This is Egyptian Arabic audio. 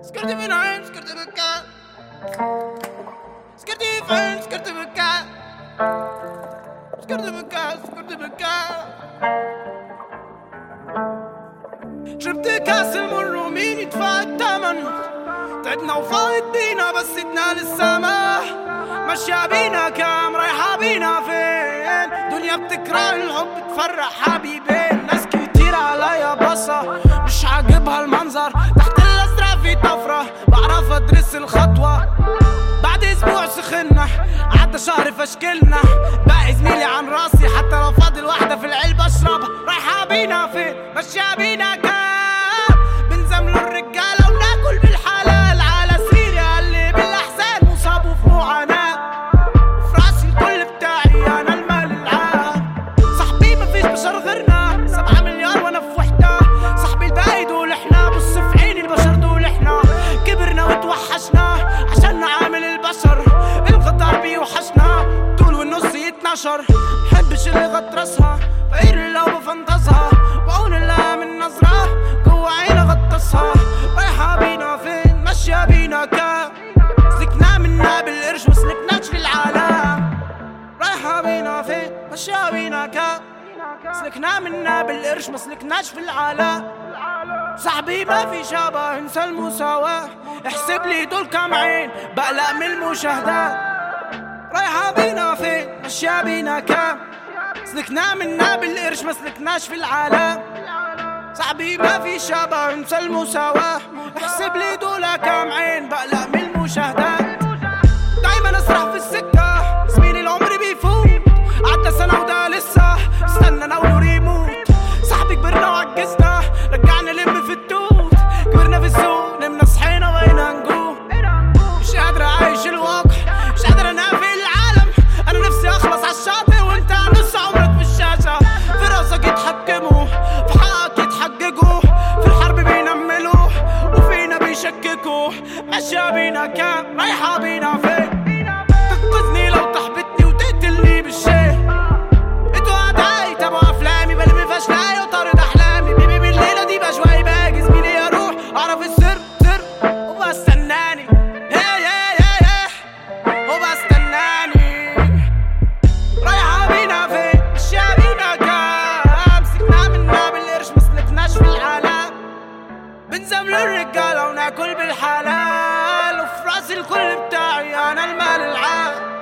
سكرتي من عين سكرتي بكا سكرتي فين سكرتي بكا سكرتي بكا سكرتي بكا شربت كاس المر ومين يدفع الثمن تعدنا وفايت بينا بس ادنا للسما ماشية بينا كام رايحة بينا فين دنيا بتكره الحب تفرح حبيبين ناس كتير عليا بصة مش عاجبها المنظر تحت الازرق في طفرة بعرف ادرس الخطوة بعد اسبوع سخنا عدى شهر فشكلنا باقي زميلي عن راسي حتى لو فاضل واحدة في العلبة اشربها رايحة بينا فين ماشية بينا كام بنزملوا الرجالة وناكل بالحلال على سريري اللي بالاحزان مصاب وفي معاناة في راسي الكل بتاعي انا المال العام صاحبي مفيش بشر غيرنا سبعة مليار وانا في وحدة صاحبي الباقي دول احنا بص في عيني البشر دول احنا كبرنا وتوحشنا عشان نعامل البشر الغدار بيوحشنا طول والنص يتنشر محبش اللي غطرسها غير لو بفنطزها بعون الله من نظرة جوا عيني غطسها رايحة بينا فين ماشية بينا كام سلكنا منا بالقرش وسلكناش في العالم رايحة بينا فين ماشية بينا كام سلكنا منا بالقرش ما سلكناش في العالم صاحبي ما في شبه انسى المساواة احسب لي دول كام عين بقلق من المشاهدات رايحة بينا فين ماشية بينا كام سلكنا منا بالقرش ما سلكناش في العالم صاحبي ما في شبه انسى المساواة احسب لي دول كام عين بقلق من المشاهدات دايما اسرح في السكة زميلي العمر بيفوت عدى سنة وده لسه استنى ناوله يموت صاحبي كبرنا وعجزنا رجعنا نلم في التوت كبرنا في السوق نمنا صحينا بقينا نجوم مش قادر اعيش الواقع مش قادر انافق العالم انا نفسي اخلص على الشاطئ وانت نص عمرك في الشاشة في راسك يتحكموا في حقك يتحججوا في الحرب بينملوا وفينا بيشككوا ماشية بينا كام رايحة بينا فين تنقذني لو تحبطني وتقتلني بالشيء انتوا اعدائي تابعوا افلامي بلم فشلاي وطارد احلامي بيبي بالليله دي بشوي باجي زميلي اروح اعرف السر سر وبستناني يا يا يا يا وبستناني رايحة بينا فين مشيا بينا كام سكنا منا بالقرش ما سلكناش في العالم بنزمل الرجالة وناكل بالحلال وفي راسي الكل بتاعي انا المال العام